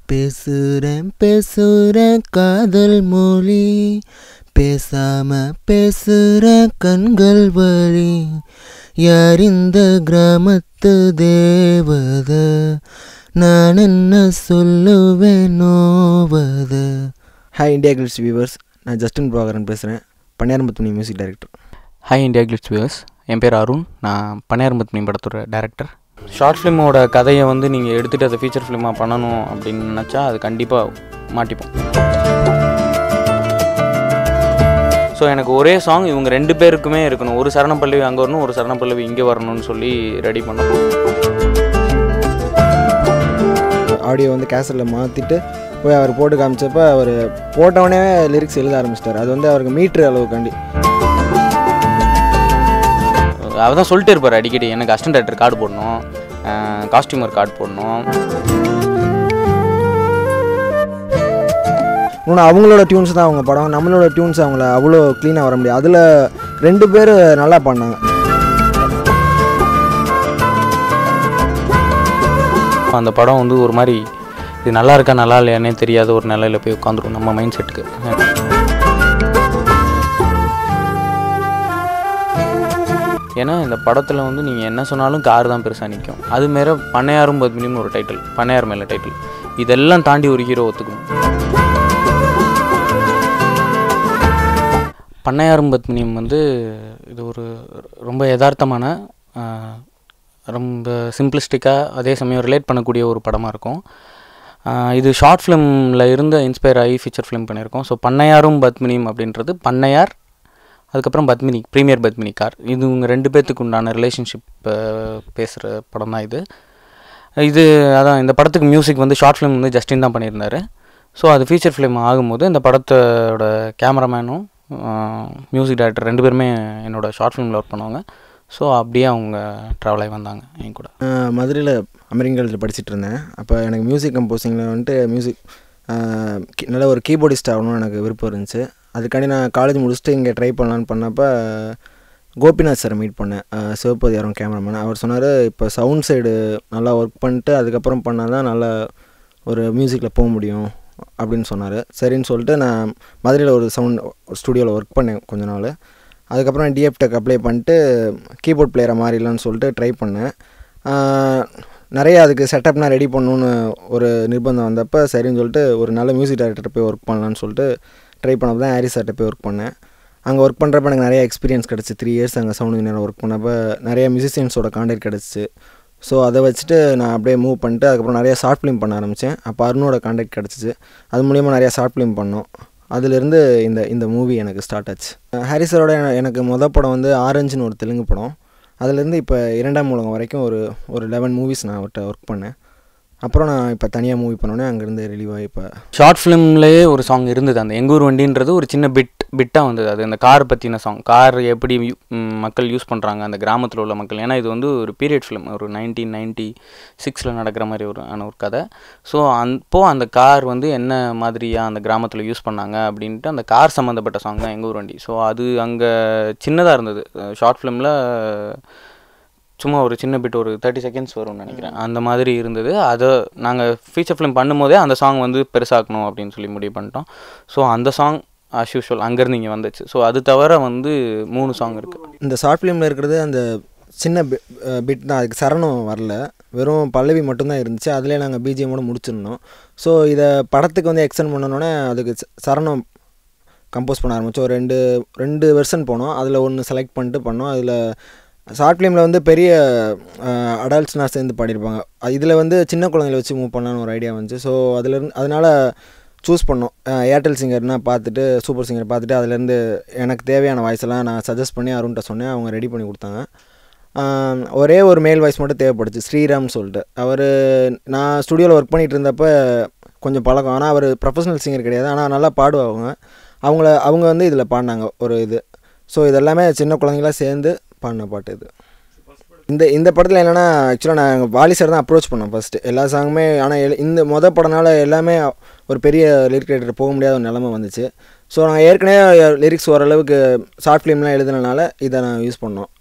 பேசுறேன் பேசுறேன் காதல் மொழி பேசாம பேசுற கண்கள் வழி யார் இந்த கிராமத்து தேவத நான் என்ன சொல்லுவேன் நோவத ஹாய் இந்தியா கிளிப்ஸ் வியூவர்ஸ் நான் ஜஸ்டின் பிரபாகரன் பேசுகிறேன் பன்னியாரம்பத்துமணி music director hi India clips viewers என் பேர் அருண் நான் பன்னியாரம்பத்மணி படத்தோட டேரக்டர் ஷார்ட் ஃபிலிமோட கதையை வந்து நீங்கள் எடுத்துகிட்டு அதை ஃபீச்சர் ஃபிலிமாக பண்ணணும் அப்படின்னு நினச்சா அது கண்டிப்பாக மாட்டிப்போம் ஸோ எனக்கு ஒரே சாங் இவங்க ரெண்டு பேருக்குமே இருக்கணும் ஒரு சரண பல்லவி அங்கே வரணும் ஒரு சரண பல்லவி இங்கே வரணும்னு சொல்லி ரெடி பண்ணோம் ஆடியோ வந்து கேசட்டில் மாற்றிட்டு போய் அவர் போட்டு காமிச்சப்ப அவர் போட்டவனே லிரிக்ஸ் எழுத ஆரம்பிச்சிட்டார் அது வந்து அவருக்கு மீட்ரு அளவுக்காண்டி அவர் தான் சொல்லிட்டே இருப்பார் அடிக்கடி எனக்கு அசிஸ்டன்ட் டேரக்டர் கார்டு போடணும் காஸ்டியூமர் கார்டு போடணும் இன்னொன்று அவங்களோட டியூன்ஸ் தான் அவங்க படம் நம்மளோட டியூன்ஸ் அவங்கள அவ்வளோ க்ளீனாக வர முடியாது அதில் ரெண்டு பேர் நல்லா பண்ணாங்க அந்த படம் வந்து ஒரு மாதிரி இது நல்லா இருக்கா நல்லா இல்லையானே தெரியாத ஒரு நிலையில் போய் உட்காந்துரும் நம்ம மைண்ட் செட்டுக்கு ஏன்னா இந்த படத்தில் வந்து நீங்கள் என்ன சொன்னாலும் கார் தான் பெருசாக நிற்கும் அது மாரி பண்ணையாரும் பத்மினின்னு ஒரு டைட்டில் பண்ணையார் மேலே டைட்டில் இதெல்லாம் தாண்டி ஒரு ஹீரோ ஒத்துக்கணும் பண்ணையாரும் பத்மினியும் வந்து இது ஒரு ரொம்ப யதார்த்தமான ஆஹ், ரொம்ப சிம்பிளிஸ்டிக்காக அதே சமயம் ரிலேட் பண்ணக்கூடிய ஒரு படமாக இருக்கும் ஆஹ், இது ஷார்ட் ஃபிலிமில் இருந்த இன்ஸ்பயர் ஆகி ஃபீச்சர் ஃபிலிம் பண்ணியிருக்கோம் ஸோ பண்ணையாரும் பத்மினியும் அப்படின்றது பண்ணையார் அதுக்கப்புறம் பத்மினி ப்ரீமியர் பத்மினி கார் இது இவங்க ரெண்டு பேர்த்துக்கு உண்டான ரிலேஷன்ஷிப் பேசுகிற படம் தான் இது இது அதான் இந்த படத்துக்கு மியூசிக் வந்து ஷார்ட் ஃபிலிம் வந்து ஜஸ்டின் தான் பண்ணியிருந்தாரு ஸோ அது ஃபீச்சர் ஃபிலிம் ஆகும்போது இந்த படத்தோட கேமராமேனும் மியூசிக் டைரக்டர் ரெண்டு பேருமே என்னோட ஷார்ட் ஃபிலிமில் ஒர்க் பண்ணுவாங்க ஸோ அப்படியே அவங்க ட்ராவல் ஆகி வந்தாங்க என் கூட நான் மதுரையில் அமெரிக்கன் காலேஜில் படிச்சுட்டு இருந்தேன் அப்போ எனக்கு மியூசிக் கம்போசிங்கில் வந்துட்டு மியூசிக் நல்ல ஒரு கீபோர்டிஸ்ட் ஆகணும்னு எனக்கு விருப்பம் இருந்துச்சு அதுக்காண்டி நான் காலேஜ் முடிச்சுட்டு இங்கே ட்ரை பண்ணலான்னு பண்ணப்போ கோபிநாத் சாரை மீட் பண்ணேன் அஹ் சிவப்பதி யாரும் கேமராமேன் அவர் சொன்னார் இப்போ சவுண்ட் சைடு நல்லா ஒர்க் பண்ணிட்டு அதுக்கப்புறம் பண்ணால் தான் நல்லா ஒரு மியூசிக்கில் போக முடியும் அப்படின்னு சொன்னார் சரின்னு சொல்லிட்டு நான் மதுரையில் ஒரு சவுண்ட் ஸ்டுடியோவில் ஒர்க் பண்ணேன் கொஞ்ச நாள் அதுக்கப்புறம் டிஎஃப் டெக் அப்ளை பண்ணிட்டு கீபோர்ட் பிளேயரை மாறிடலான்னு சொல்லிட்டு ட்ரை பண்ணேன் ஆஹ் நிறைய அதுக்கு செட்டப்லாம் ரெடி பண்ணணுன்னு ஒரு நிர்பந்தம் வந்தப்போ சரின்னு சொல்லிட்டு ஒரு நல்ல மியூசிக் டைரக்டர் போய் ஒர்க் பண்ணலான்னு சொல்லிட்டு ட்ரை பண்ணப்போ தான் ஹாரிஸ் சார்ட்ட போய் ஒர்க் பண்ணேன் அங்கே ஒர்க் பண்ணுறப்ப எனக்கு நிறைய எக்ஸ்பீரியன்ஸ் கிடச்சி த்ரீ இயர்ஸ் அங்கே சவுண்ட் இன்ஜினியர் ஒர்க் பண்ணப்போ நிறைய மியூசிஷியன்ஸோட கான்டாக்ட் கிடச்சிச்சு ஸோ அதை வச்சுட்டு நான் அப்படியே மூவ் பண்ணிட்டு அதுக்கப்புறம் நிறைய ஷார்ட் ஃபிலிம் பண்ண ஆரம்பித்தேன் அப்போ அருணோட கான்டாக்ட் கிடச்சிச்சு அது மூலியமாக நிறைய ஷார்ட் ஃபிலிம் பண்ணோம் அதுலேருந்து இந்த இந்த மூவி எனக்கு ஸ்டார்ட் ஆச்சு ஹாரிஸ் சாரோட என- எனக்கு மொதல் படம் வந்து ஆரஞ்சுன்னு ஒரு தெலுங்கு படம் அதுலேருந்து இப்போ இரண்டாம் உலகம் வரைக்கும் ஒரு ஒரு லெவன் மூவிஸ் நான் அவர்கிட்ட ஒர்க் பண்ணேன் அப்புறம் நான் இப்போ தனியாக மூவி பண்ணோன்னே அங்கேருந்து ரிலீவ் ஆகி இப்போ ஷார்ட் ஃபிலிம்லேயே ஒரு சாங் இருந்தது அந்த எங்கூர் வண்டின்றது ஒரு சின்ன பிட் பிட்டாக வந்தது அது அந்த கார் பற்றின சாங் கார் எப்படி யூ- ம், மக்கள் யூஸ் பண்ணுறாங்க அந்த கிராமத்தில் உள்ள மக்கள் ஏன்னா இது வந்து ஒரு பீரியட் ஃபிலிம் ஒரு நைன்டீன் நைன்ட்டி சிக்ஸில் நடக்கிற மாதிரி ஒரு ஆன ஒரு கதை ஸோ அப்போ அந்த கார் வந்து என்ன மாதிரியாக அந்த கிராமத்தில் யூஸ் பண்ணாங்க அப்படின்ட்டு அந்த கார் சம்மந்தப்பட்ட சாங் தான் எங்கூர் வண்டி ஸோ அது அங்கே சின்னதாக இருந்தது ஷார்ட் ஃபிலிமில் சும்மா ஒரு சின்ன பிட் ஒரு தேர்ட்டி செகண்ட்ஸ் வரும்னு நினைக்கிறேன் அந்த மாதிரி இருந்தது அதை நாங்கள் ஃபீச்சர் ஃபிலிம் பண்ணும்போதே அந்த சாங் வந்து பெருசாக்கணும் அப்படின்னு சொல்லி முடிவு பண்ணிட்டோம் ஸோ அந்த சாங் ஆஸ் யூஷுவல் அங்கேருந்து இங்கே வந்துச்சு ஸோ அது தவிர வந்து மூணு சாங் இருக்குது இந்த ஷார்ட் ஃபிலிமில் இருக்கிறது அந்த சின்ன பிட் தான் அதுக்கு சரணம் வரல வெறும் பல்லவி மட்டும்தான் இருந்துச்சு அதிலே நாங்கள் பிஜிஎம்மோட முடிச்சிருந்தோம் ஸோ இதை படத்துக்கு வந்து எக்ஸ்டெண்ட் பண்ணணுன்னே அதுக்கு ச- சரணம் கம்போஸ் பண்ண ஆரம்பித்தோம் ஒரு ரெண்டு ரெண்டு வெர்ஷன் போனோம் அதில் ஒன்று செலக்ட் பண்ணிட்டு பண்ணோம் அதில் ஷார்ட் ஃபிலிமில் வந்து பெரிய அடல்ட்ஸ்லாம் சேர்ந்து பாடியிருப்பாங்க இதில் வந்து சின்ன குழந்தைகளை வச்சு மூவ் பண்ணலான்னு ஒரு ஐடியா வந்துச்சு ஸோ அதுலேருந்து அதனால் சூஸ் பண்ணோம் அஹ் ஏர்டெல் சிங்கர்னா பார்த்துட்டு சூப்பர் சிங்கர் பார்த்துட்டு அதுலேருந்து எனக்கு தேவையான வாய்ஸ் எல்லாம் நான் சஜஸ்ட் பண்ணி அருண்கிட்ட சொன்னேன் அவங்க ரெடி பண்ணி கொடுத்தாங்க ஆஹ் ஒரே ஒரு மேல் வாய்ஸ் மட்டும் தேவைப்படுச்சு ஸ்ரீராம் சொல்லிட்டு அவர் நான் ஸ்டுடியோவில் ஒர்க் பண்ணிகிட்டு இருந்தப்போ கொஞ்சம் பழக்கம் ஆனால் அவர் ப்ரொஃபஷனல் சிங்கர் கிடையாது ஆனால் நல்லா பாடுவாங்க அவங்கள அவங்க வந்து இதில் பாடினாங்க ஒரு இது ஸோ இதெல்லாமே சின்ன குழந்தைங்களா சேர்ந்து பாடின பாட்டு இது இந்த இந்த படத்தில் என்னென்னா ஆக்சுவலாக நான் வாலி சார் தான் அப்ரோச் பண்ணோம் ஃபஸ்ட்டு எல்லா சாங்குமே ஆனால் இந்த மொதல் படம்னால எல்லாமே ஒரு பெரிய லிரிக் ரைட்டர் போக முடியாத ஒரு நிலமை வந்துச்சு ஸோ நாங்கள் ஏற்கனவே லிரிக்ஸ் ஓரளவுக்கு ஷார்ட் ஃபிலிம்லாம் எழுதுனனால இதை நான் யூஸ் பண்ணோம்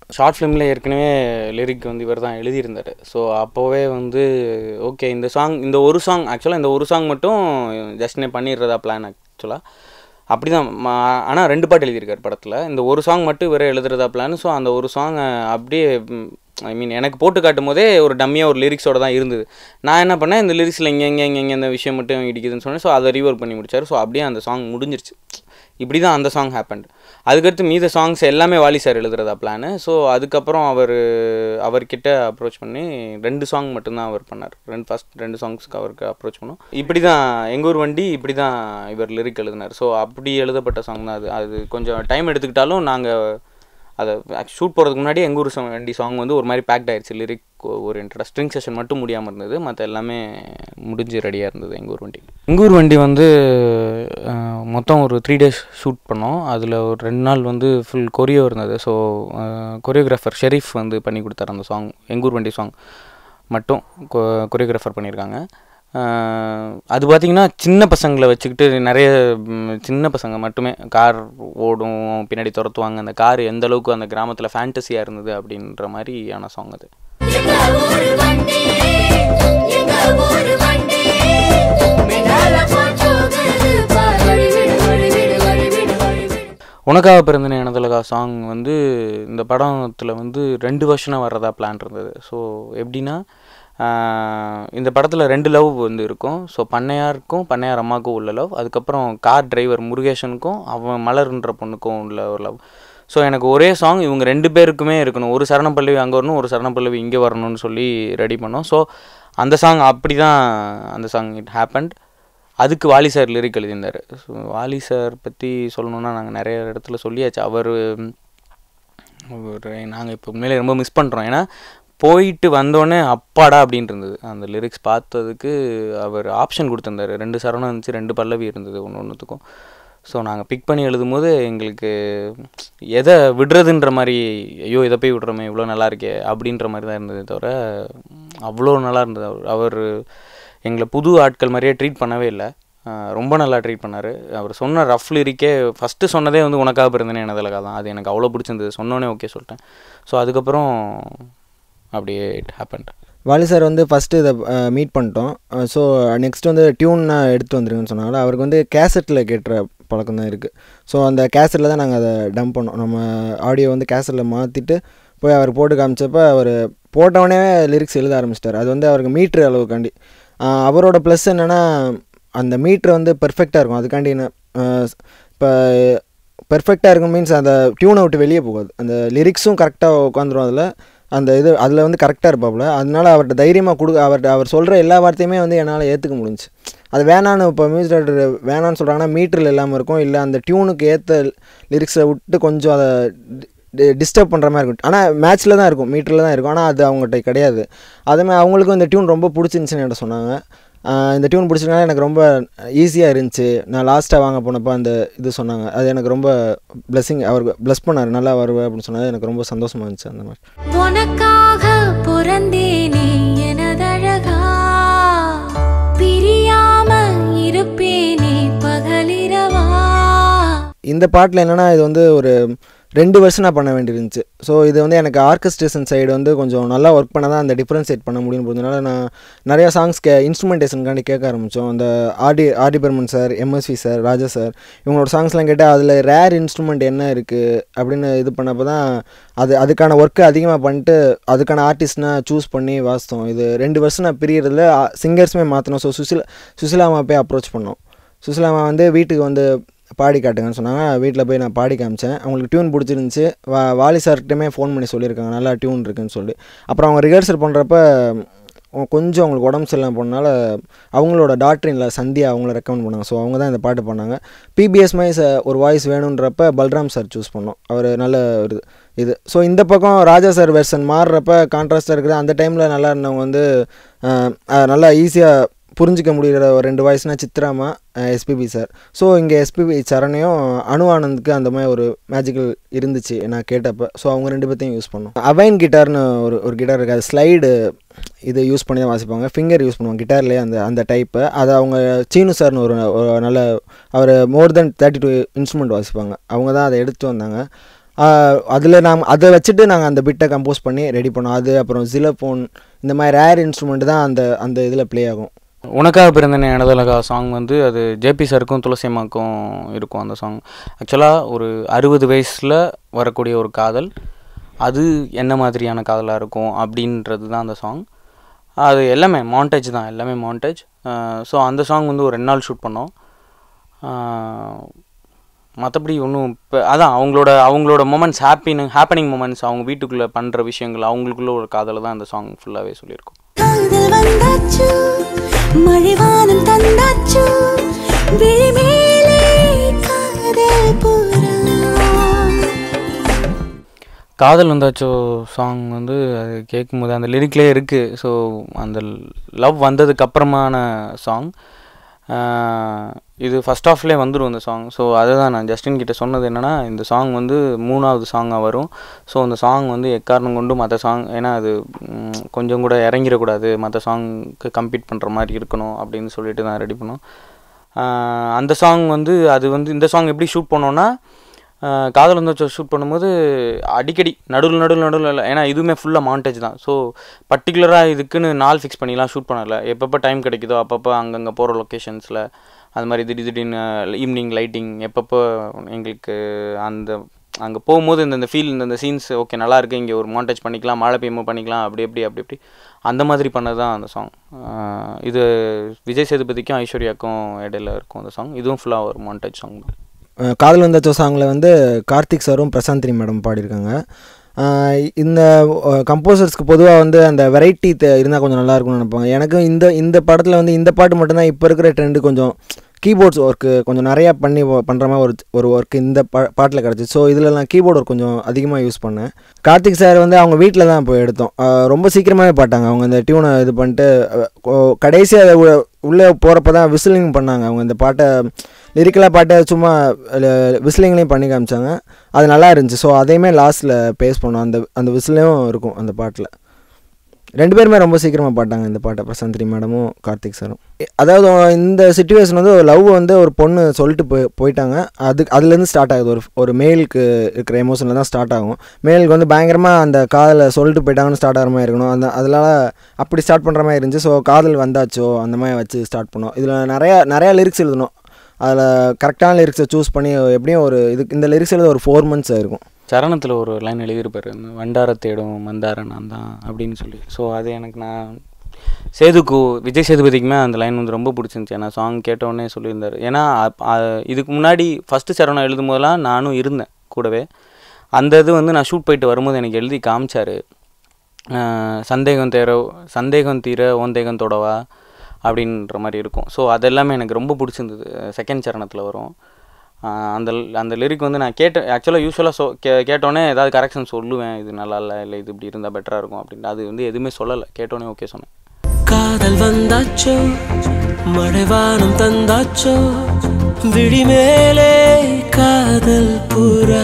ஷார்ட் ஃபிலிமில் ஏற்கனவே லிரிக் வந்து இவர் தான் எழுதியிருந்தார் ஸோ அப்போவே வந்து ஓகே இந்த சாங் இந்த ஒரு சாங் ஆக்சுவலாக இந்த ஒரு சாங் மட்டும் ஜஸ்ட்னே பண்ணிடுறதா பிளான் ஆக்சுவலாக அப்படி தான் ஆனால் ரெண்டு பாட்டு எழுதியிருக்காரு படத்தில் இந்த ஒரு சாங் மட்டும் இவரே எழுதுறதா பிளான் ஸோ அந்த ஒரு சாங் அப்படியே ஐ மீன் எனக்கு போட்டு காட்டும் போதே ஒரு டம்மியாக ஒரு லிரிக்ஸோட தான் இருந்தது நான் என்ன பண்ணேன் இந்த லிரிக்ஸில் இங்கே இங்கே இங்கே இங்கே இந்த விஷயம் மட்டும் இடிக்குதுன்னு சொன்னேன் ஸோ அதை ரீவர்க் பண்ணி முடிச்சார் ஸோ அப்படியே அந்த சாங் முடிஞ்சிருச்சு இப்படி தான் அந்த சாங் ஹேப்பண்ட் அதுக்கடுத்து மீத சாங்ஸ் எல்லாமே வாலி சார் எழுதுறதா பிளானு ஸோ அதுக்கப்புறம் அவர் அவர்கிட்ட அப்ரோச் பண்ணி ரெண்டு சாங் மட்டும்தான் அவர் பண்ணார் ரெண்டு ஃபஸ்ட் ரெண்டு சாங்ஸ்க்கு அவருக்கு அப்ரோச் பண்ணோம் இப்படி தான் எங்கூர் வண்டி இப்படி தான் இவர் லிரிக் எழுதினார் ஸோ அப்படி எழுதப்பட்ட சாங் தான் அது அது கொஞ்சம் டைம் எடுத்துக்கிட்டாலும் நாங்கள் அதை ஷூட் போகிறதுக்கு முன்னாடி எங்கள் ஊர் சாங் வண்டி சாங் வந்து ஒரு மாதிரி பேக்ட் ஆயிடுச்சு லிரிக் ஓரியன்டாக ஸ்ட்ரிங் செஷன் மட்டும் முடியாமல் இருந்தது மற்ற எல்லாமே முடிஞ்சு ரெடியாக இருந்தது எங்கள் ஊர் வண்டி எங்கள் ஊர் வண்டி வந்து அஹ், மொத்தம் ஒரு த்ரீ டேஸ் ஷூட் பண்ணோம் அதில் ஒரு ரெண்டு நாள் வந்து ஃபுல் கொரியோ இருந்தது ஸோ கொரியோகிராஃபர் ஷெரீஃப் வந்து பண்ணி கொடுத்தாரு அந்த சாங் எங்கூர் வண்டி சாங் மட்டும் கொரியோகிராஃபர் பண்ணியிருக்காங்க அஹ், அது பார்த்திங்கன்னா சின்ன பசங்களை வச்சுக்கிட்டு நிறைய ம், சின்ன பசங்க மட்டுமே கார் ஓடும் பின்னாடி துரத்துவாங்க அந்த கார் எந்த அளவுக்கு அந்த கிராமத்தில் ஃபேண்டசியாக இருந்தது அப்படின்ற மாதிரியான சாங் அது எங்க ஊரு வண்டி எங்க ஊரு வண்டி மேலால போகுது பார் வழி விடு வழி விடு வழி விடு வழி விடு உனக்காக பிறந்தனே எனதுலகா சாங் வந்து இந்த படத்தில் வந்து ரெண்டு வருஷனாக வர்றதா பிளான் இருந்தது ஸோ எப்படின்னா ஆஹ், இந்த படத்தில் ரெண்டு லவ் வந்து இருக்கும் ஸோ பண்ணையாருக்கும் பண்ணையார் அம்மாவுக்கும் உள்ள லவ் அதுக்கப்புறம் கார் டிரைவர் முருகேசனுக்கும் அவன் மலர்ன்ற பொண்ணுக்கும் உள்ள ஒரு லவ் ஸோ எனக்கு ஒரே சாங் இவங்க ரெண்டு பேருக்குமே இருக்கணும் ஒரு சரண பல்லவி அங்கே வரணும் ஒரு சரண பல்லவி இங்கே வரணும்னு சொல்லி ரெடி பண்ணோம் ஸோ அந்த சாங் அப்படி தான் அந்த சாங் இட் ஹேப்பண்ட் அதுக்கு வாலி சார் லிரிக் எழுதியிருந்தார் ஸோ வாலி சார் பற்றி சொல்லணுன்னா நாங்கள் நிறைய இடத்துல சொல்லியாச்சு அவர் ஒரு நாங்கள் இப்போ உண்மையிலே ரொம்ப மிஸ் பண்ணுறோம் ஏன்னா போயிட்டு வந்தோடனே அப்பாடா அப்படின்னு இருந்தது அந்த லிரிக்ஸ் பார்த்ததுக்கு அவர் ஆப்ஷன் கொடுத்துருந்தாரு ரெண்டு சரணம் இருந்துச்சு ரெண்டு பல்லவி இருந்தது ஒன்று ஒன்றுத்துக்கும் ஸோ நாங்கள் பிக் பண்ணி எழுதும்போது எங்களுக்கு எதை விடுறதுன்ற மாதிரி ஐயோ இதை போய் விடுறோமே இவ்வளோ நல்லா இருக்கே அப்படின்ற மாதிரி தான் இருந்ததே தவிர அவ்வளோ நல்லா இருந்தது அவர் அவர் எங்களை புது ஆட்கள் மாதிரியே ட்ரீட் பண்ணவே இல்லை ஆஹ் ரொம்ப நல்லா ட்ரீட் பண்ணார் அவர் சொன்ன ரஃப் லிரிக்கே ஃபஸ்ட்டு சொன்னதே வந்து உனக்காக பிறந்தனே எனதுலகா தான் அது எனக்கு அவ்வளோ பிடிச்சிருந்தது சொன்னோன்னே ஓகே சொல்லிட்டேன் ஸோ அதுக்கப்புறம் அப்படியே இட் ஹேப்பன்ட் வாலி சார் வந்து ஃபஸ்ட்டு இதை மீட் பண்ணிட்டோம் ஸோ நெக்ஸ்ட் வந்து டியூன் எடுத்துகிட்டு வந்துருங்கன்னு சொன்னாங்க அவருக்கு வந்து கேசட்டில் கேட்டுற பழக்கம் தான் இருக்குது ஸோ அந்த கேசட்டில் தான் நாங்கள் அதை டம்ப் பண்ணோம் நம்ம ஆடியோ வந்து கேசட்டில் மாற்றிட்டு போய் அவர் போட்டு காமிச்சப்ப அவர் போட்டவொடனே லிரிக்ஸ் எழுத ஆரம்பிச்சிட்டார் அது வந்து அவருக்கு மீட்ரு அளவுக்காண்டி ஆஹ் அவரோட ப்ளஸ் என்னென்னா அந்த மீட்ரு வந்து பெர்ஃபெக்டாக இருக்கும் அதுக்காண்டி என்ன இப்போ பெர்ஃபெக்டாக இருக்கும் மீன்ஸ் அந்த டியூனை விட்டு வெளியே போகாது அந்த லிரிக்ஸும் கரெக்டாக உட்காந்துரும் அதில் அந்த இது அதில் வந்து கரெக்டாக இருப்பாப்புல அதனால அவர்கிட்ட தைரியமாக கொடுக்க அவர்கிட்ட அவர் சொல்கிற எல்லா வார்த்தையுமே வந்து என்னால் ஏற்றுக்க முடிஞ்சுச்சு அது வேணான்னு இப்போ மியூசிக் டைரக்டர் வேணான்னு சொல்கிறாங்கன்னா மீட்டரில் இல்லாமல் இருக்கும் இல்லை அந்த டியூனுக்கு ஏற்ற லிரிக்ஸை விட்டு கொஞ்சம் அதை டிஸ்டர்ப் பண்ணுற மாதிரி இருக்கும் ஆனால் மேட்ச்சில் தான் இருக்கும் மீட்டரில் தான் இருக்கும் ஆனால் அது அவங்ககிட்ட கிடையாது அதுமாதிரி அவங்களுக்கும் இந்த டியூன் ரொம்ப பிடிச்சிருந்துச்சின்னு என்கிட்ட சொன்னாங்க ஆஹ் இந்த டியூன் பிடிச்சிருக்கனால எனக்கு ரொம்ப ஈஸியாக இருந்துச்சு நான் லாஸ்ட்டாக வாங்க போனப்போ அந்த இது சொன்னாங்க அது எனக்கு ரொம்ப பிளெஸிங் அவர் ப்ளஸ் பண்ணார் நல்லா வருவேன் அப்படின்னு சொன்னது எனக்கு ரொம்ப சந்தோஷமாக இருந்துச்சு அந்த மாதிரி உனக்காக பிறந்தேனே எனதழகா பிரியாம இருப்பேனே பகலிரவா இந்த பாட்டில் என்னென்னா இது வந்து ஒரு ரெண்டு வருஷனாக பண்ண வேண்டியிருந்துச்சு ஸோ இது வந்து எனக்கு ஆர்கஸ்ட்ரேஷன் சைடு வந்து கொஞ்சம் நல்லா ஒர்க் பண்ண தான் அந்த டிஃப்ரென்ஷியேட் பண்ண முடியும் போகிறதுனால நான் நிறையா சாங்ஸ் கே இன்ஸ்ட்ருமெண்டேஷனுக்காண்டி கேட்க ஆரம்பித்தோம் அந்த RD RD Burman sir MSV sir Raja sir இவங்களோட சாங்ஸ்லாம் கேட்டால் அதில் ரேர் இன்ஸ்ட்ருமெண்ட் என்ன இருக்குது அப்படின்னு இது பண்ணப்போ தான் அது அதுக்கான ஒர்க்கு அதிகமாக பண்ணிட்டு அதுக்கான ஆர்டிஸ்ட்னா சூஸ் பண்ணி வாசித்தோம் இது ரெண்டு வருஷம் நான் பிரியறதுல சிங்கர்ஸுமே மாற்றினோம் ஸோ சுசிலா சுசிலாமா போய் அப்ரோச் பண்ணோம் சுசிலாமா வந்து வீட்டுக்கு வந்து பாடி காட்டுங்கன்னு சொன்னாங்க வீட்டில் போய் நான் பாடி காமிச்சேன் அவங்களுக்கு டியூன் பிடிச்சிருந்துச்சி வா வாலி சார்கிட்டமே ஃபோன் பண்ணி சொல்லியிருக்காங்க நல்லா டியூன் இருக்குன்னு சொல்லி அப்புறம் அவங்க ரிஹர்சல் பண்ணுறப்ப கொஞ்சம் அவங்களுக்கு உடம்பு சரியில்லாம போனனால அவங்களோட டாக்டரின்ல சந்தியா அவங்கள ரெக்கமெண்ட் பண்ணாங்க ஸோ அவங்க தான் இந்த பாட்டு பண்ணாங்க பிபிஎஸ் மைஸ் ஒரு வாய்ஸ் வேணுன்றப்ப பல்ராம் சார் சூஸ் பண்ணோம் அவர் நல்ல ஒரு இது இது ஸோ இந்த பக்கம் ராஜா சார் வெர்ஷன் மாறுறப்ப கான்ட்ராஸ்டாக இருக்குது அந்த டைமில் நல்லா இருந்தவங்க வந்து அஹ், அஹ், நல்லா ஈஸியாக புரிஞ்சிக்க முடிகிற ஒரு ரெண்டு வாய்ஸ்னா சித்ராமா எஸ்பிபி சார் ஸோ இங்கே எஸ்பிபி சரணையும் அனு ஆனந்துக்கு அந்த மாதிரி ஒரு மேஜிக்கல் இருந்துச்சு நான் கேட்டப்போ ஸோ அவங்க ரெண்டு பேர்த்தையும் யூஸ் பண்ணோம் அவைன் கிட்டார்னு ஒரு ஒரு கிட்டார் இருக்குது அது ஸ்லைடு இது யூஸ் பண்ணி தான் வாசிப்பாங்க ஃபிங்கர் யூஸ் பண்ணுவாங்க கிட்டார்லேயே அந்த அந்த டைப்பு அதை அவங்க சீனு சார்னு ஒரு ஒரு நல்ல அவர் more than thirty two instrument வாசிப்பாங்க அவங்க தான் அதை எடுத்து வந்தாங்க அதில் நாங்கள் அதை வச்சுட்டு நாங்கள் அந்த பிட்டை கம்போஸ் பண்ணி ரெடி பண்ணோம் அது அப்புறம் ஜிலஃபோன் இந்த மாதிரி ரேர் இன்ஸ்ட்ருமெண்ட் தான் அந்த அந்த இதில் ப்ளே ஆகும் உனக்காக பிறந்தனே எனதலகா சாங் வந்து அது ஜேபி சாருக்கும் துளசி அம்மாவுக்கும் இருக்கும் அந்த சாங் ஆக்சுவலாக ஒரு அறுபது வயசில் வரக்கூடிய ஒரு காதல் அது என்ன மாதிரியான காதலாக இருக்கும் அப்படின்றது தான் அந்த சாங் அது எல்லாமே மாண்டேஜ் தான் எல்லாமே மாண்டேஜ் ஸோ அந்த சாங் வந்து ஒரு ரெண்டு நாள் ஷூட் பண்ணோம் மற்றபடி ஒன்றும் இப்போ அதான் அவங்களோட அவங்களோட மூமெண்ட்ஸ் ஹாப்பின் ஹாப்பனிங் மூமெண்ட்ஸ் அவங்க வீட்டுக்குள்ளே பண்ணுற விஷயங்கள் அவங்களுக்குள்ள ஒரு காதலை தான் அந்த சாங் ஃபுல்லாகவே சொல்லியிருக்கோம் காதல் வந்தாச்சு மழைவானம் தந்தாச்சு விழிமேலே காதல் புறா காதல் வந்தாச்சோ சாங் வந்து அது கேட்கும்போது அந்த லிரிக்லேயே இருக்குது ஸோ அந்த லவ் வந்ததுக்கு அப்புறமான சாங் இது ஃபஸ்ட் ஆஃப்லேயே வந்துடும் இந்த சாங் ஸோ அதை தான் நான் ஜஸ்டின் கிட்ட சொன்னது என்னென்னா இந்த சாங் வந்து மூணாவது சாங்காக வரும் ஸோ அந்த சாங் வந்து எக்காரணம் கொண்டு மற்ற சாங் ஏன்னா அது ம், கொஞ்சம் கூட இறங்கிடக்கூடாது மற்ற சாங்க்கு கம்பீட் பண்ணுற மாதிரி இருக்கணும் அப்படின்னு சொல்லிட்டு நான் ரெடி பண்ணோம் ஆஹ் அந்த சாங் வந்து அது வந்து இந்த சாங் எப்படி ஷூட் பண்ணோன்னா ஆஹ் காதல் வந்து ஷூட் பண்ணும்போது அடிக்கடி நடுவில் நடுவில் நடுவில் இல்லை ஏன்னா இதுவுமே ஃபுல்லாக மாண்டேஜ் தான் ஸோ பர்டிகுலராக இதுக்குன்னு நாள் ஃபிக்ஸ் பண்ணிலாம் ஷூட் பண்ணல எப்பப்போ டைம் கிடைக்குதோ அப்பப்போ அங்கங்கே போகிற லொக்கேஷன்ஸில் அது மாதிரி திடீர் திடீர்னு ஈவினிங் லைட்டிங் எப்பப்போ எங்களுக்கு அந்த அங்கே போகும்போது இந்த இந்த ஃபீல் இந்த சீன்ஸ் ஓகே நல்லா இருக்கு இங்கே ஒரு மாண்டேஜ் பண்ணிக்கலாம் மழை பெய்யும்போது பண்ணிக்கலாம் அப்படி எப்படி அப்படி இப்படி அந்த மாதிரி பண்ணது தான் அந்த சாங் இது விஜய் சேதுபதிக்கும் ஐஸ்வர்யாக்கும் இடையில இருக்கும் அந்த சாங் இதுவும் ஃபுல்லாக ஒரு மாண்டேஜ் சாங் தான் அஹ் காதல் வந்தாச்சோ சாங்கில் வந்து கார்த்திக் சாரும் பிரசாந்தினி மேடம் பாடியிருக்காங்க அஹ் இந்த கம்போசர்ஸ்க்கு பொதுவாக வந்து அந்த வெரைட்டி இருந்தால் கொஞ்சம் நல்லா இருக்கும்னு நினைப்பாங்க எனக்கும் இந்த இந்த படத்தில் வந்து இந்த பாட்டு மட்டும்தான் இப்போ இருக்கிற ட்ரெண்டு கொஞ்சம் கீபோர்ட்ஸ் ஒர்க்கு கொஞ்சம் நிறையா பண்ணி பண்ணுற மாதிரி ஒரு ஒரு ஒர்க் இந்த பா பாட்டில் கிடச்சி ஸோ இதில் நான் கீபோர்ட் ஒர்க் கொஞ்சம் அதிகமாக யூஸ் பண்ணேன் கார்த்திக் சார் வந்து அவங்க வீட்டில் தான் போய் எடுத்தோம் அஹ் ரொம்ப சீக்கிரமாகவே பாட்டாங்க அவங்க இந்த டியூனை இது பண்ணிட்டு கடைசியாக உள்ளே போகிறப்ப தான் விசிலிங் பண்ணாங்க அவங்க இந்த பாட்டை லிரிக்கலாக பாட்டை சும்மா விசிலிங்லேயும் பண்ணி காமிச்சாங்க அது நல்லா இருந்துச்சு ஸோ அதையுமே லாஸ்ட்டில் பேஸ் பண்ணோம் அந்த அந்த விசிலையும் இருக்கும் அந்த பாட்டில் ரெண்டு பேருமே ரொம்ப சீக்கிரமாக பாட்டாங்க இந்த பாட்டை பிரசாந்திரி மேடமும் கார்த்திக் சாரும் அதாவது இந்த சுச்சுவேஷன் வந்து ஒரு லவ் வந்து ஒரு பொண்ணு சொல்லிட்டு போய் போயிட்டாங்க அது அதுலேருந்து ஸ்டார்ட் ஆகுது ஒரு ஒரு மேலுக்கு இருக்கிற எமோஷனில் தான் ஸ்டார்ட் ஆகும் மேலுக்கு வந்து பயங்கரமாக அந்த காதலை சொல்லிட்டு போயிட்டாங்கன்னு ஸ்டார்ட் ஆகிற மாதிரி இருக்கணும் அந்த அதனால அப்படி ஸ்டார்ட் பண்ணுற மாதிரி இருந்துச்சு ஸோ காதல் வந்தாச்சோ அந்த மாதிரி வச்சு ஸ்டார்ட் பண்ணோம் இதில் நிறையா நிறையா லிரிக்ஸ் எழுதணும் அதில் கரெக்டான லிரிக்ஸை சூஸ் பண்ணி எப்படியும் ஒரு இதுக்கு இந்த லிரிக்ஸ் எழுத ஒரு ஃபோர் மந்த்ஸ் ஆயிருக்கும் சரணத்தில் ஒரு லைன் எழுதியிருப்பாரு இந்த வண்டார தேடும் மந்தார நான் தான் அப்படின்னு சொல்லி ஸோ அது எனக்கு நான் சேதுக்கு விஜய் சேதுபதிக்குமே அந்த லைன் வந்து ரொம்ப பிடிச்சிருந்துச்சு ஏன்னா சாங் கேட்டோடனே சொல்லியிருந்தார் ஏன்னா அப்- அ- இதுக்கு முன்னாடி ஃபஸ்ட்டு சரணம் எழுதும் போதெல்லாம் நானும் இருந்தேன் கூடவே அந்த இது வந்து நான் ஷூட் போயிட்டு வரும்போது எனக்கு எழுதி காமிச்சாரு அஹ் சந்தேகம் தேர சந்தேகம் தீர ஓந்தேகம் தொடவா அப்படின்ற மாதிரி இருக்கும் ஸோ அதெல்லாமே எனக்கு ரொம்ப பிடிச்சிருந்தது செகண்ட் சரணத்தில் வரும் அஹ் அந்த அந்த லிரிக் வந்து நான் கேட்டேன் ஆக்சுவலாக யூஸ்வலாக சொ கே கேட்டோன்னே ஏதாவது கரெக்ஷன் சொல்லுவேன் இது நல்லா இல்லை இல்லை இது இப்படி இருந்தால் பெட்டராக இருக்கும் அப்படின்னு அது வந்து எதுவுமே சொல்லலை கேட்டோன்னே ஓகே சொன்னேன் காதல் வந்தாச்சோ மழைவானம் தந்தாச்சோ விழிமேலே காதல் புறா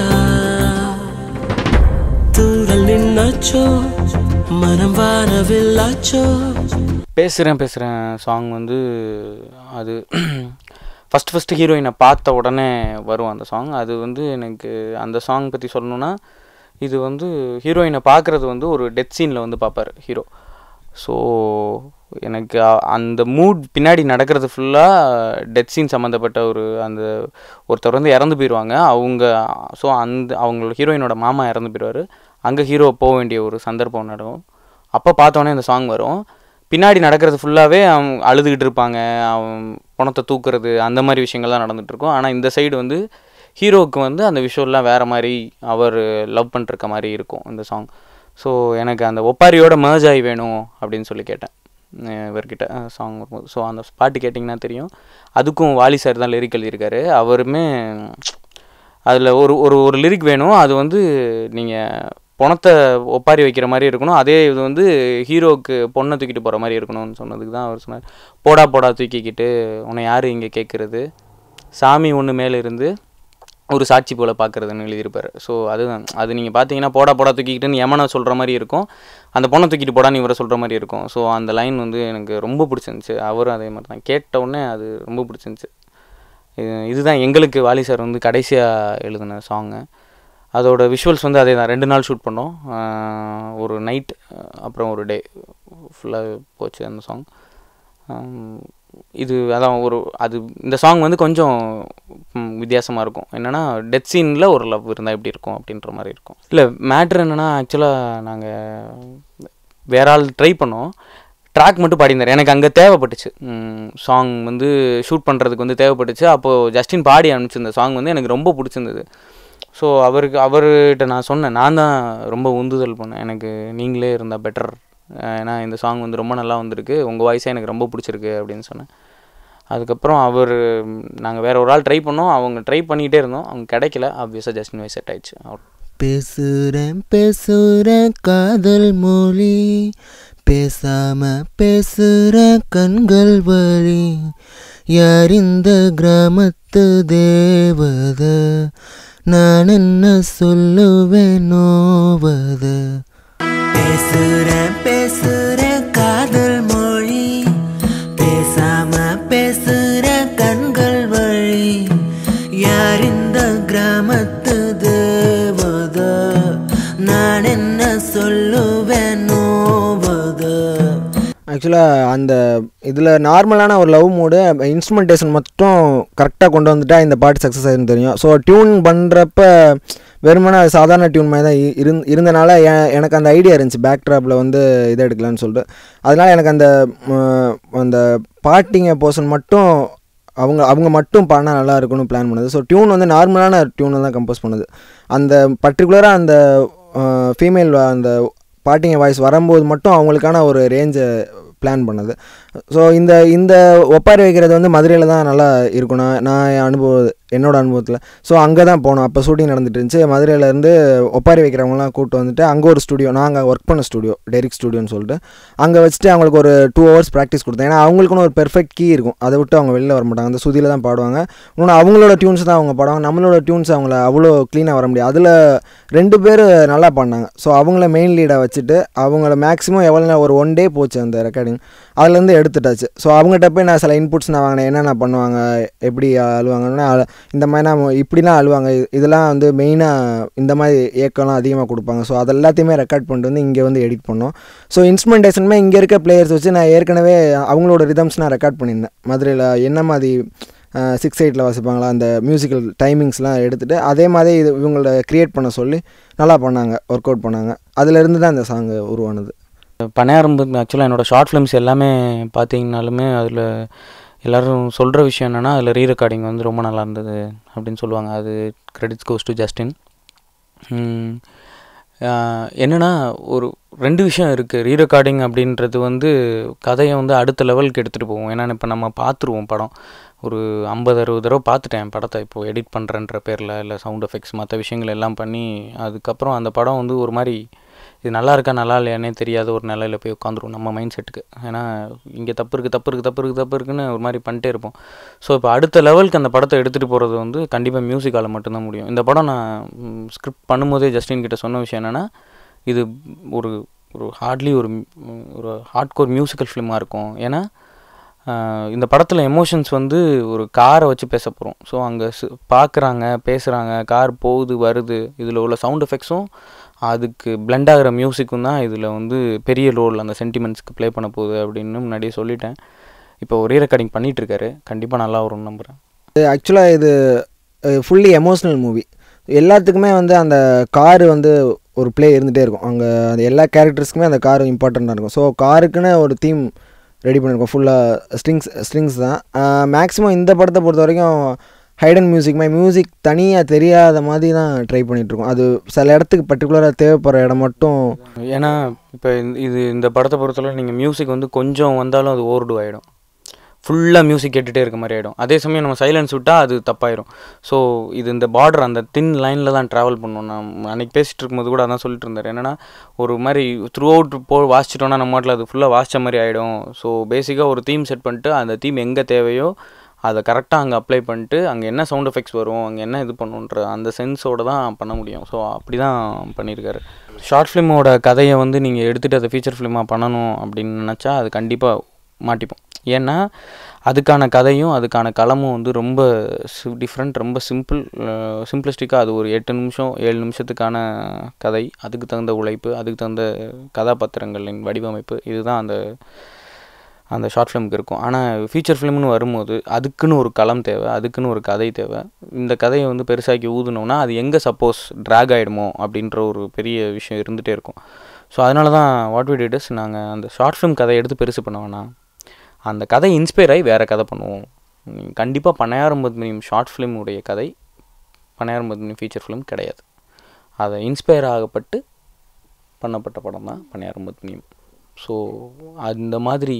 தூரல் நின்னாச்சோ மனம் வானவில்லாச்சோ பேசுகிறேன் பேசுகிறேன் சாங் வந்து அது ஃபஸ்ட் ஃபஸ்ட்டு ஹீரோயினை பார்த்த உடனே வரும் அந்த சாங் அது வந்து எனக்கு அந்த சாங் பற்றி சொல்லணுன்னா இது வந்து ஹீரோயினை பார்க்குறது வந்து ஒரு டெத் சீனில் வந்து பார்ப்பார் ஹீரோ ஸோ எனக்கு அ- அந்த மூட் பின்னாடி நடக்கிறது ஃபுல்லாக டெத் சீன் சம்மந்தப்பட்ட ஒரு அந்த ஒருத்தர் வந்து இறந்து போயிடுவாங்க அவங்க ஸோ அந்த அவங்களோட ஹீரோயினோட மாமா இறந்து போயிடுவார் அங்கே ஹீரோ போக வேண்டிய ஒரு சந்தர்ப்பம் நடக்கும் அப்போ பார்த்தோன்னே இந்த சாங் வரும் பின்னாடி நடக்கிறது ஃபுல்லாகவே அவன் அழுதுகிட்டு இருப்பாங்க அவன் பணத்தை தூக்குறது அந்த மாதிரி விஷயங்கள் தான் நடந்துட்டு இருக்கும் ஆனால் இந்த சைடு வந்து ஹீரோவுக்கு வந்து அந்த விஷயம்லாம் வேறு மாதிரி அவர் லவ் பண்ணிருக்க மாதிரி இருக்கும் இந்த சாங் ஸோ எனக்கு அந்த ஒப்பாரியோட merge ஆகி வேணும் அப்படின்னு சொல்லி கேட்டேன் அஹ் இவர்கிட்ட சாங் வரும்போது ஸோ அந்த பாட்டு கேட்டிங்கன்னா தெரியும் அதுக்கும் வாலி சார் தான் லிரிக் எழுதியிருக்காரு அவருமே அதில் ஒரு ஒரு ஒரு லிரிக் வேணும் அது வந்து நீங்கள் பணத்தை ஒப்பாரி வைக்கிற மாதிரி இருக்கணும் அதே இது வந்து ஹீரோவுக்கு பொண்ணை தூக்கிட்டு போகிற மாதிரி இருக்கணும்னு சொன்னதுக்கு தான் அவர் சொன்னார் போடா போடா தூக்கிக்கிட்டு உன்னை யார் இங்கே கேட்குறது சாமி ஒன்று மேலே இருந்து ஒரு சாட்சி போல் பார்க்குறதுன்னு எழுதியிருப்பார் ஸோ அதுதான் அது நீங்கள் பார்த்தீங்கன்னா போடா போடா தூக்கிக்கிட்டுன்னு யமனை சொல்கிற மாதிரி இருக்கும் அந்த பொண்ணை தூக்கிட்டு போடான்னு இவரை சொல்கிற மாதிரி இருக்கும் ஸோ அந்த லைன் வந்து எனக்கு ரொம்ப பிடிச்சிருந்துச்சு அவரும் அதே மாதிரி தான் கேட்ட உடனே அது ரொம்ப பிடிச்சிருந்துச்சு இது- இதுதான் எங்களுக்கு வாலி சார் வந்து கடைசியாக எழுதின சாங்கு அதோட விஷுவல்ஸ் வந்து அதே தான் ரெண்டு நாள் ஷூட் பண்ணோம் ஆஹ் ஒரு நைட் அப்புறம் ஒரு டே ஃபுல்லாக போச்சு அந்த சாங் இது அதான் ஒரு அது இந்த சாங் வந்து கொஞ்சம் வித்தியாசமாக இருக்கும் என்னென்னா டெத் சீனில் ஒரு லவ் இருந்தால் எப்படி இருக்கும் அப்படின்ற மாதிரி இருக்கும் இல்லை மேட்ரு என்னென்னா ஆக்சுவலாக நாங்கள் வேற ஆள் ட்ரை பண்ணோம் ட்ராக் மட்டும் பாடியிருந்தார் எனக்கு அங்கே தேவைப்பட்டுச்சு சாங் வந்து ஷூட் பண்ணுறதுக்கு வந்து தேவைப்பட்டுச்சு அப்போது ஜஸ்டின் பாடி அனுப்பிச்சிருந்த சாங் வந்து எனக்கு ரொம்ப பிடிச்சிருந்தது ஸோ அவருக்கு அவர்கிட்ட நான் சொன்னேன் நான் தான் ரொம்ப உந்துதல் பண்ணேன் எனக்கு நீங்களே இருந்தால் பெட்டர் ஏன்னா இந்த சாங் வந்து ரொம்ப நல்லா வந்திருக்கு உங்கள் வாய்ஸே எனக்கு ரொம்ப பிடிச்சிருக்கு அப்படின்னு சொன்னேன் அதுக்கப்புறம் அவர் நாங்கள் வேற ஒரு ஆள் ட்ரை பண்ணோம் அவங்க ட்ரை பண்ணிக்கிட்டே இருந்தோம் அவங்க கிடைக்கல ஆப்வியஸாக ஜஸ்டின் வாய்ஸ் செட் ஆயிடுச்சு அவ்வளோ பேசுறேன் பேசுறேன் காதல் மொழி பேசாம பேசுற கண்கள் வழி யார் இந்த கிராமத்து தேவத நான் என்ன சொல்லுவேன் நோவத பேசுறேன் பேசுறேன் காதல் மொழி பேசாம பேசுற கண்கள் வழி யார் இந்த கிராமத்து தேவத நான் என்ன சொல்லுவேன் நோவத ஆக்சுவலாக அந்த இதில் நார்மலான ஒரு லவ் மூடு இன்ஸ்ட்ருமெண்டேஷன் மட்டும் கரெக்டாக கொண்டு வந்துட்டா இந்த பாட்டு சக்ஸஸ் ஆயிருன்னு தெரியும் ஸோ டியூன் பண்ணுறப்ப வெறுமனே அது சாதாரண டியூன் மாதிரி தான் இ- இருந் இருந்தனால எ- எனக்கு அந்த ஐடியா இருந்துச்சு பேக் ட்ராப்பில் வந்து இதை எடுக்கலான்னு சொல்லிட்டு அதனால் எனக்கு அந்த ம், அந்த பாட்டிங்க போர்ஷன் மட்டும் அவங்க அவங்க மட்டும் பாடினா நல்லா இருக்கும்னு பிளான் பண்ணது ஸோ டியூன் வந்து நார்மலான டியூனை தான் கம்போஸ் பண்ணுது அந்த பர்டிகுலராக அந்த ஃபீமேல் அந்த பாட்டிங்க வாய்ஸ் வரும்போது மட்டும் அவங்களுக்கான ஒரு ரேஞ்சை பிளான் பண்ணது ஸோ இந்த இந்த ஒப்பாரி வைக்கிறது வந்து மதுரையில் தான் நல்லா இருக்கும் நான் நான் என் அனுபவம் என்னோட அனுபவத்தில் ஸோ அங்கே தான் போனோம் அப்போ ஷூட்டிங் நடந்துட்டு இருந்துச்சு மதுரையிலேருந்து ஒப்பாரி வைக்கிறவங்களாம் கூப்பிட்டு வந்துட்டு அங்கே ஒரு ஸ்டுடியோ நாங்கள் ஒர்க் பண்ண ஸ்டுடியோ டெரிக் ஸ்டுடியோன்னு சொல்லிட்டு அங்கே வச்சுட்டு அவங்களுக்கு ஒரு டூ ஹவர்ஸ் ப்ராக்டிஸ் கொடுத்தேன் ஏன்னா அவங்களுக்குன்னு ஒரு பெர்ஃபெக்ட் கீ இருக்கும் அதை விட்டு அவங்க வெளில வர மாட்டாங்க அந்த சுதியில் தான் பாடுவாங்க இன்னொன்று அவங்களோட டியூன்ஸ் தான் அவங்க பாடுவாங்க நம்மளோட டியூன்ஸ் அவங்கள அவ்வளோ க்ளீனாக வர முடியாது அதில் ரெண்டு பேர் நல்லா பாடினாங்க ஸோ அவங்கள மெயின் லீடாக வச்சுட்டு அவங்கள மேக்ஸிமம் எவ்வளோ நேரம் ஒரு ஒன் டே போச்சு அந்த ரெக்கார்டிங் அதுலேருந்து எடுத்துட்டாச்சு ஸோ அவங்ககிட்ட போய் நான் சில இன்புட்ஸ் நான் வாங்கினேன் என்னென்ன பண்ணுவாங்க எப்படி அழுவாங்கன்னா அழ- இந்த மாதிரி நான் இப்படிலாம் அழுவாங்க இது- இதெல்லாம் வந்து மெயினாக இந்த மாதிரி ஏக்கம்லாம் அதிகமாக கொடுப்பாங்க ஸோ அது எல்லாத்தையுமே ரெக்கார்ட் பண்ணிட்டு வந்து இங்கே வந்து எடிட் பண்ணோம் ஸோ இன்ஸ்ட்ருமெண்டேஷனுமே இங்கே இருக்க பிளேயர்ஸ் வச்சு நான் ஏற்கனவே அவங்களோட ரிதம்ஸ் நான் ரெக்கார்ட் பண்ணியிருந்தேன் மதுரையில் என்ன மாதிரி சிக்ஸ் எயிட்டில் வாசிப்பாங்களா அந்த மியூசிக்கல் டைமிங்ஸ்லாம் எடுத்துகிட்டு அதே மாதிரி இது இவங்கள க்ரியேட் பண்ண சொல்லி நல்லா பண்ணாங்க ஒர்க் அவுட் பண்ணாங்க அதுலேருந்து தான் இந்த சாங் உருவானது பனையாரம்பு ஆக்சுவலாக என்னோடய ஷார்ட் ஃபிலிம்ஸ் எல்லாமே பார்த்தீங்கனாலுமே அதில் எல்லோரும் சொல்கிற விஷயம் என்னென்னா அதில் ரீ ரெக்கார்டிங் வந்து ரொம்ப நல்லா இருந்தது அப்படின்னு சொல்லுவாங்க அது கிரெடிட்ஸ் கோஸ் டு ஜஸ்டின் என்னென்னா ஒரு ரெண்டு விஷயம் இருக்குது ரீ ரெக்கார்டிங் அப்படின்றது வந்து கதையை வந்து அடுத்த லெவலுக்கு எடுத்துகிட்டு போவோம் ஏன்னா இப்போ நம்ம பார்த்துருவோம் படம் ஒரு ஐம்பது அறுபது தடவை பார்த்துட்டேன் படத்தை இப்போது எடிட் பண்ணுறன்ற பேரில் இல்லை சவுண்ட் எஃபெக்ட்ஸ் மற்ற விஷயங்கள் எல்லாம் பண்ணி அதுக்கப்புறம் அந்த படம் வந்து ஒரு மாதிரி இது நல்லா இருக்கா நல்லா இல்லையானே தெரியாத ஒரு நிலையில் போய் உட்காந்துரும் நம்ம மைண்ட் செட்டுக்கு ஏன்னா இங்கே தப்பு இருக்குது தப்பு இருக்குது தப்பு இருக்குது தப்பு இருக்குன்னு ஒரு மாதிரி பண்ணிட்டே இருப்போம் ஸோ இப்போ அடுத்த லெவலுக்கு அந்த படத்தை எடுத்துகிட்டு போகிறது வந்து கண்டிப்பாக மியூசிக்கால் மட்டும்தான் முடியும் இந்த படம் நான் ஸ்கிரிப்ட் பண்ணும்போதே ஜஸ்டின் கிட்ட சொன்ன விஷயம் என்னென்னா இது ஒரு ஒரு ஹார்ட்லி ஒரு ம், ஒரு ஹார்ட் கோர் மியூசிக்கல் ஃபிலிமாக இருக்கும் ஏன்னா ஆஹ், இந்த படத்தில் எமோஷன்ஸ் வந்து ஒரு காரை வச்சு பேச போகிறோம் ஸோ அங்கே பார்க்குறாங்க பேசுகிறாங்க கார் போகுது வருது இதில் உள்ள சவுண்ட் எஃபெக்ட்ஸும் அதுக்கு blend ஆகிற மியூசிக்கும் தான் இதில் வந்து பெரிய ரோல் அந்த சென்டிமெண்ட்ஸ்க்கு ப்ளே பண்ண போகுது அப்படின்னு முன்னாடியே சொல்லிட்டேன் இப்போ ஒரே ரெக்கார்டிங் பண்ணிகிட்ருக்காரு கண்டிப்பாக நல்லா வரும்னு நம்புகிறேன் ஆக்சுவலாக இது ஃபுல்லி எமோஷ்னல் மூவி எல்லாத்துக்குமே வந்து அந்த காரு வந்து ஒரு ப்ளே இருந்துகிட்டே இருக்கும் அங்கே அந்த எல்லா கேரக்டர்ஸ்க்குமே அந்த கார் இம்பார்ட்டண்ட்டாக இருக்கும் ஸோ காருக்குன்னு ஒரு தீம் ரெடி பண்ணியிருக்கோம் ஃபுல்லாக ஸ்ட்ரிங்ஸ் ஸ்ட்ரிங்ஸ் தான் மேக்ஸிமம் இந்த படத்தை பொறுத்த வரைக்கும் ஹைடன் மியூசிக் மாதிரி மியூசிக் தனியாக தெரியாத மாதிரி தான் ட்ரை பண்ணிகிட்ருக்கோம் அது சில இடத்துக்கு பர்டிகுலராக தேவைப்படுற இடம் மட்டும் ஏன்னா இப்போ இது இந்த படத்தை பொறுத்தளவு நீங்கள் மியூசிக் வந்து கொஞ்சம் வந்தாலும் அது ஓவர்டு ஆகிடும் ஃபுல்லாக மியூசிக் கேட்டுகிட்டே இருக்க மாதிரி ஆகிடும் அதே சமயம் நம்ம சைலன்ஸ் விட்டால் அது தப்பாயிடும் ஸோ இது இந்த பார்டர் அந்த தின் லைனில் தான் ட்ராவல் பண்ணணும் நான் அன்றைக்கி பேசிகிட்டு இருக்கும்போது கூட அதான் சொல்லிட்டு இருந்தார் என்னென்னா ஒரு மாதிரி த்ரூ அவுட் போ வாசிச்சிட்டோன்னா நம்ம மாட்டில் அது ஃபுல்லாக வாசித்த மாதிரி ஆகிடும் ஸோ பேசிக்காக ஒரு தீம் செட் பண்ணிட்டு அந்த தீம் எங்கே தேவையோ அதை கரெக்டாக அங்கே அப்ளை பண்ணிட்டு அங்கே என்ன சவுண்ட் எஃபெக்ட்ஸ் வரும் அங்கே என்ன இது பண்ணுன்ற அந்த சென்ஸோட தான் பண்ண முடியும் ஸோ அப்படி தான் பண்ணியிருக்காரு ஷார்ட் ஃபிலிமோட கதையை வந்து நீங்கள் எடுத்துகிட்டு அதை ஃபீச்சர் ஃபிலிமாக பண்ணணும் அப்படின்னு நினச்சா அது கண்டிப்பாக மாட்டிப்போம் ஏன்னா அதுக்கான கதையும் அதுக்கான களமும் வந்து ரொம்ப டிஃப்ரெண்ட் ரொம்ப சிம்பிள் சிம்பிளிஸ்டிக்காக அது ஒரு எட்டு நிமிஷம் ஏழு நிமிஷத்துக்கான கதை அதுக்கு தகுந்த உழைப்பு அதுக்கு தகுந்த கதாபாத்திரங்களின் வடிவமைப்பு இதுதான் அந்த அந்த ஷார்ட் ஃபிலிமுக்கு இருக்கும் ஆனால் ஃபீச்சர் ஃபிலிம்னு வரும்போது அதுக்குன்னு ஒரு களம் தேவை அதுக்குன்னு ஒரு கதை தேவை இந்த கதையை வந்து பெருசாக்கி ஊதுனோம்னா அது எங்கே சப்போஸ் ட்ராக் ஆகிடுமோ அப்படின்ற ஒரு பெரிய விஷயம் இருந்துகிட்டே இருக்கும் ஸோ அதனால தான் வாட் வி டிடஸ் நாங்கள் அந்த ஷார்ட் ஃபிலிம் கதையை எடுத்து பெருசு பண்ண வேணாம் அந்த கதை இன்ஸ்பயர் ஆகி வேறு கதை பண்ணுவோம் கண்டிப்பாக பன்னாயிரம் மினியம் ஷார்ட் ஃபிலிம் உடைய கதை பன்னாயிரம் மினியம் ஃபீச்சர் ஃபிலிம் கிடையாது அதை இன்ஸ்பயர் ஆகப்பட்டு பண்ணப்பட்ட படம் தான் பன்னாயிரம் மினியம் ஸோ அந்த மாதிரி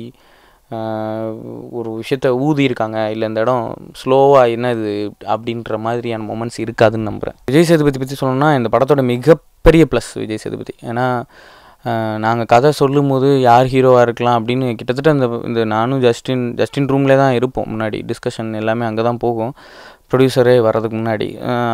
ஆஹ், ஒரு விஷயத்த ஊதி இருக்காங்க இல்லை இந்த இடம் ஸ்லோவாக என்ன இது அப்படின்ற மாதிரியான மொமெண்ட்ஸ் இருக்காதுன்னு நம்புகிறேன் விஜய் சேதுபதி பற்றி சொல்லணும்னா இந்த படத்தோட மிகப்பெரிய ப்ளஸ் விஜய் சேதுபதி ஏன்னா நாங்கள் கதை சொல்லும் போது யார் ஹீரோவாக இருக்கலாம் அப்படின்னு கிட்டத்தட்ட இந்த இந்த நானும் ஜஸ்டின் ஜஸ்டின் ரூம்லேயே தான் இருப்போம் முன்னாடி டிஸ்கஷன் எல்லாமே அங்கே தான் போகும் ப்ரொடியூசரே வர்றதுக்கு முன்னாடி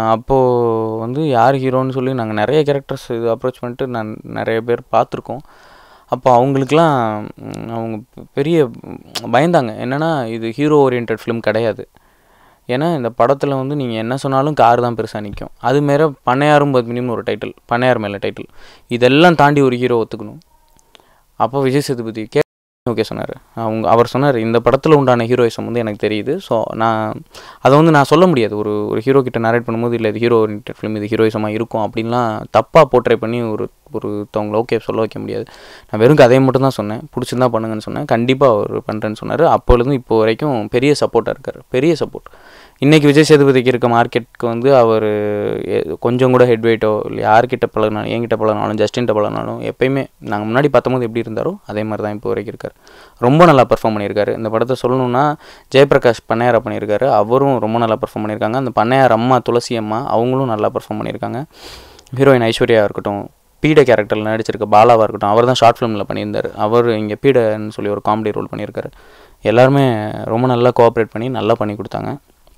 அப்போது வந்து யார் ஹீரோன்னு சொல்லி நாங்கள் நிறைய கேரக்டர்ஸ் இது அப்ரோச் பண்ணிட்டு நான் நிறைய பேர் பார்த்துருக்கோம் அப்போ அவங்களுக்குலாம் ம், அவங்க பெரிய ம், பயந்தாங்க என்னென்னா இது ஹீரோ ஓரியன்ட் ஃபிலிம் கிடையாது ஏன்னா இந்த படத்தில் வந்து நீங்கள் என்ன சொன்னாலும் கார் தான் பெருசாக நிற்கும் அது மேலே பண்ணையாரும் பத்மினின்னு ஒரு டைட்டில் பண்ணையார் மேலே டைட்டில் இதெல்லாம் தாண்டி ஒரு ஹீரோ ஒத்துக்கணும் அப்போ விஜய் சேதுபதி கே ஓகே சொன்னார் அவங்க அவர் சொன்னார் இந்த படத்தில் உண்டான ஹீரோயிசம் வந்து எனக்கு தெரியுது ஸோ நான் அதை வந்து நான் சொல்ல முடியாது ஒரு ஒரு ஹீரோ கிட்ட நரேட் பண்ணும்போது இல்லை இது ஹீரோ ஃபிலிம் இது ஹீரோயிசமாக இருக்கும் அப்படின்லாம் தப்பாக போர்ட்ரே பண்ணி ஒரு ஒருத்தவங்களை ஓகே சொல்ல வைக்க முடியாது நான் வெறும் கதையை மட்டும் தான் சொன்னேன் பிடிச்சிருந்தா பண்ணுங்கன்னு சொன்னேன் கண்டிப்பாக அவர் பண்ணுறேன்னு சொன்னார் அப்போலேருந்து இப்போ வரைக்கும் பெரிய சப்போர்ட்டாக இருக்கார் பெரிய சப்போர்ட் இன்றைக்கி விஜய் சேதுபதிக்கு இருக்க மார்க்கெட்டுக்கு வந்து அவர் கொஞ்சம் கூட ஹெட் வெயிட்டோ இல்லை யார்கிட்ட பழகினாலும் என்கிட்ட பழகினாலும் ஜஸ்டின்கிட்ட பழகினாலும் எப்பயுமே நாங்கள் முன்னாடி பார்த்தபோது எப்படி இருந்தாரோ அதே மாதிரி தான் இப்போ வரைக்கும் இருக்கார் ரொம்ப நல்லா பர்ஃபார்ம் பண்ணியிருக்காரு இந்த படத்தை சொல்லணும்னா ஜெயபிரகாஷ் பண்ணையாரா பண்ணியிருக்காரு அவரும் ரொம்ப நல்லா பர்ஃபார்ம் பண்ணியிருக்காங்க அந்த பண்ணையார் அம்மா துளசி அம்மா அவங்களும் நல்லா பர்ஃபார்ம் பண்ணியிருக்காங்க ஹீரோயின் ஐஸ்வர்யா இருக்கட்டும் பீட கேரக்டரில் நடிச்சிருக்க பாலாவாக இருக்கட்டும் அவர் தான் ஷார்ட் ஃபிலிமில் பண்ணியிருந்தார் அவர் இங்கே பீடன்னு சொல்லி ஒரு காமெடி ரோல் பண்ணியிருக்காரு எல்லாருமே ரொம்ப நல்லா கோஆப்ரேட் பண்ணி நல்லா பண்ணி கொடுத்தாங்க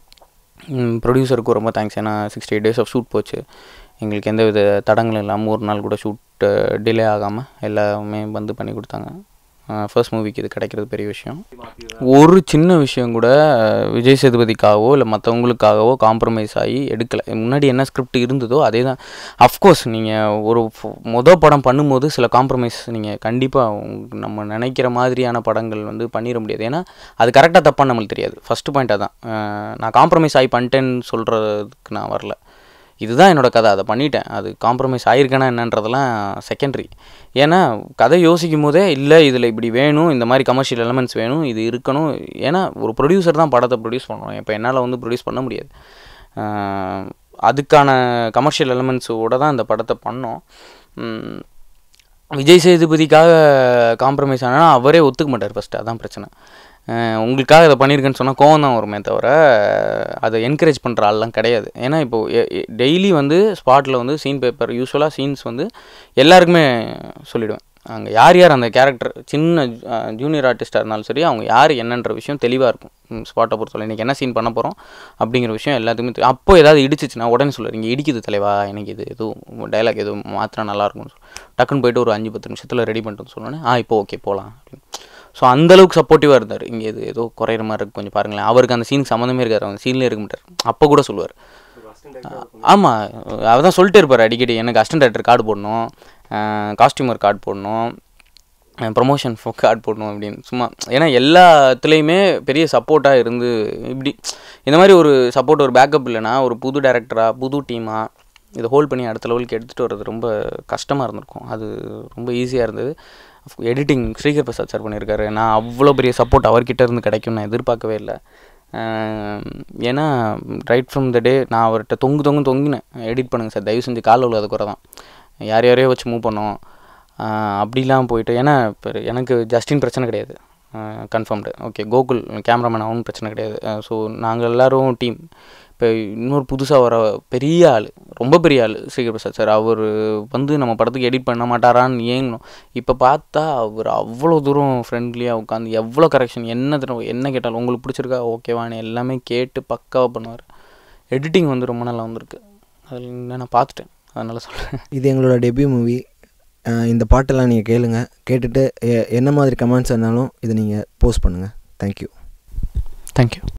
ப்ரொடியூசருக்கும் ரொம்ப தேங்க்ஸ் ஏன்னா sixty eight days of shoot போச்சு எங்களுக்கு எந்த வித தடங்களும் இல்லாமல் ஒரு நாள் கூட ஷூட் டிலே ஆகாமல் எல்லாமே வந்து பண்ணி கொடுத்தாங்க ஃபர்ஸ்ட் மூவிக்கு இது கிடைக்கிறது பெரிய விஷயம் ஒரு சின்ன விஷயம் கூட அஹ், விஜய் சேதுபதிக்காகவோ இல்லை மற்றவங்களுக்காகவோ காம்ப்ரமைஸ் ஆகி எடுக்கலை முன்னாடி என்ன ஸ்கிரிப்ட் இருந்ததோ அதே தான் அஃப்கோர்ஸ் நீங்கள் ஒரு ஃப- மொத படம் பண்ணும்போது சில காம்ப்ரமைஸ் நீங்கள் கண்டிப்பாக நம்ம நினைக்கிற மாதிரியான படங்கள் வந்து பண்ணிட முடியாது ஏன்னா அது கரெக்டாக தப்பான்னு நம்மளுக்கு தெரியாது ஃபஸ்ட்டு பாயிண்ட் அதான் அஹ், நான் காம்ப்ரமைஸ் ஆகி பண்ணிட்டேன்னு சொல்கிறதுக்கு நான் வரல இதுதான் என்னோட கதை அதை பண்ணிட்டேன் அது காம்ப்ரமைஸ் ஆயிருக்கேனா என்னன்றதெல்லாம் செகண்டரி ஏன்னா கதை யோசிக்கும் போதே இல்லை இதில் இப்படி வேணும் இந்த மாதிரி கமர்ஷியல் எலமெண்ட்ஸ் வேணும் இது இருக்கணும் ஏன்னா ஒரு ப்ரொடியூசர் தான் படத்தை ப்ரொடியூஸ் பண்ணணும் இப்போ என்னால் வந்து ப்ரொடியூஸ் பண்ண முடியாது ஆஹ் அதுக்கான கமர்ஷியல் எலமெண்ட்ஸோட தான் இந்த படத்தை பண்ணோம் உம் விஜய் சேதுபதிக்காக காம்ப்ரமைஸ் ஆனால் அவரே ஒத்துக்க மாட்டார் ஃபஸ்ட்டு அதான் பிரச்சனை அஹ் உங்களுக்காக இதை பண்ணியிருக்கேன்னு சொன்னால் கோவம் தான் வருமே தவிர அதை என்கரேஜ் பண்ணுற ஆள்லாம் கிடையாது ஏன்னா இப்போது டெய்லி வந்து ஸ்பாட்டில் வந்து சீன் பேப்பர் யூஸ்வலாக சீன்ஸ் வந்து எல்லாருக்குமே சொல்லிவிடுவேன் அங்கே யார் யார் அந்த கேரக்டர் சின்ன ஜூனியர் ஆர்டிஸ்ட்டாக இருந்தாலும் சரி அவங்க யார் என்னன்ற விஷயம் தெளிவாக இருக்கும் ஸ்பாட்டை பொறுத்தவரை இன்றைக்கி என்ன சீன் பண்ண போகிறோம் அப்படிங்கிற விஷயம் எல்லாத்துக்குமே தெரியும் அப்போ ஏதாவது இடிச்சிச்சுன்னா உடனே சொல்லுவார் இங்கே இடிக்குது தலைவா எனக்கு இது எதுவும் டைலாக் எதுவும் மாத்திரம் நல்லாயிருக்கும்னு சொல்லி டக்குன்னு போயிட்டு ஒரு அஞ்சு பத்து நிமிஷத்தில் ரெடி பண்ணிட்டு சொன்னோன்னே ஆ இப்போ ஓகே போகலாம் அப்படின்னு ஸோ அந்தளவுக்கு சப்போர்ட்டிவாக இருந்தார் இங்கே இது ஏதோ குறையிற மாதிரி இருக்கு கொஞ்சம் பாருங்களேன் அவருக்கு அந்த சீனுக்கு சம்மந்தமே இருக்காரு அந்த சீன்லேயே இருக்க மாட்டார் அப்போ கூட சொல்லுவார் ஆமாம் அவர் தான் சொல்லிட்டே இருப்பார் அடிக்கடி எனக்கு அசிஸ்டன்ட் டேரக்டர் கார்டு போடணும் காஸ்டியூமர் கார்டு போடணும் ப்ரமோஷன் கார்டு போடணும் அப்படின்னு சும்மா ஏன்னா எல்லாத்துலேயுமே பெரிய சப்போர்ட்டாக இருந்து இப்படி இந்த மாதிரி ஒரு சப்போர்ட் ஒரு பேக்கப் இல்லைன்னா ஒரு புது டேரக்டராக புது டீமாக இதை ஹோல்ட் பண்ணி அடுத்த லெவலுக்கு எடுத்துகிட்டு வர்றது ரொம்ப கஷ்டமாக இருந்திருக்கும் அது ரொம்ப ஈஸியாக இருந்தது எடிட்டிங் ஸ்ரீகர் பிரசாத் சார் பண்ணியிருக்காரு நான் அவ்வளோ பெரிய சப்போர்ட் அவர்கிட்ட இருந்து கிடைக்கும் நான் எதிர்பார்க்கவே இல்லை ஆஹ் ஏன்னா ரைட் ஃப்ரம் த டே நான் அவர்கிட்ட தொங்கு தொங்கு தொங்கினேன் எடிட் பண்ணுங்கள் சார் தயவு செஞ்சு காலில் உள்ளது குறை தான் யார் யாரையோ வச்சு மூவ் பண்ணோம் ஆஹ் அப்படிலாம் போயிட்டு ஏன்னா இப்போ எனக்கு ஜஸ்டின் பிரச்சனை கிடையாது கன்ஃபார்ம்டு ஓகே கோகுல் கேமராமேன் அவனும் பிரச்சனை கிடையாது ஸோ நாங்கள் எல்லோரும் டீம் இப்போ இன்னொரு புதுசாக வர பெரிய ஆள் ரொம்ப பெரிய ஆள் ஸ்ரீகர் பிரசாத் சார் அவர் வந்து நம்ம படத்துக்கு எடிட் பண்ண மாட்டாரான்னு ஏங்கணும் இப்போ பார்த்தா அவர் அவ்வளோ தூரம் ஃப்ரெண்ட்லியாக உட்காந்து எவ்வளோ கரெக்ஷன் என்ன தடவை என்ன கேட்டாலும் உங்களுக்கு பிடிச்சிருக்கா ஓகேவான்னு எல்லாமே கேட்டு பக்காவாக பண்ணுவார் எடிட்டிங் வந்து ரொம்ப நல்லா வந்திருக்கு அதில் நான் பார்த்துட்டேன் அதனால் சொல்கிறேன் இது எங்களோட டெபியூ மூவி அஹ் இந்த பாட்டெல்லாம் நீங்கள் கேளுங்க கேட்டுட்டு எ- என்ன மாதிரி கமெண்ட்ஸ் இருந்தாலும் இதை நீங்கள் போஸ்ட் பண்ணுங்கள் தேங்க்யூ தேங்க்யூ